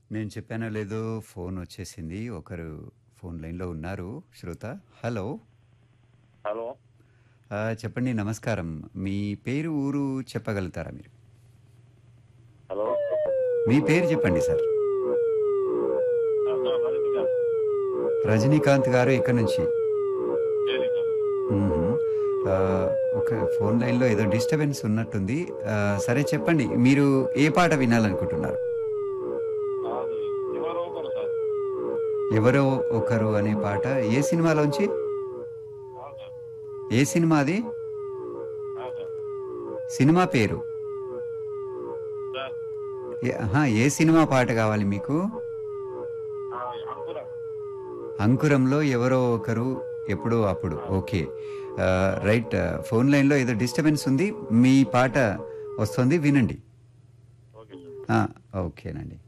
నేను చెప్పానో లేదో ఫోన్ వచ్చేసింది ఒకరు ఫోన్ లైన్లో ఉన్నారు శ్రోత హలో హలో ఆ, చెప్పండి నమస్కారం మీ పేరు ఊరు చెప్పగలుగుతారా మీరు హలో మీ పేరు చెప్పండి సార్ రజనీకాంత్ గారు ఇక్కడ నుంచి మ్మ్. ఆ, ఒక ఫోన్ లైన్లో ఏదో డిస్టర్బెన్స్ ఉన్నట్టుంది ఆ, సరే చెప్పండి మీరు ఏ పాట వినాలనుకుంటున్నారు ఎవరో ఒకరు సార్ ఎవరో ఒకరు అనే పాట ఏ సినిమాలోంచి అవును సార్ ఏ సినిమా అది అవును సార్ సినిమా పేరు సార్ ఏ- ఆహా, ఏ సినిమా పాట కావాలి మీకు ఆ, అంకురా అంకురంలో ఎవరో ఒకరు ఎప్పుడో అప్పుడు ఓకే ఆ, రైట్ ఆ, ఫోన్ లైన్లో ఏదో డిస్టర్బెన్స్ ఉంది మీ పాట వస్తుంది వినండి ఓకే సార్ ఆ, ఓకేనండి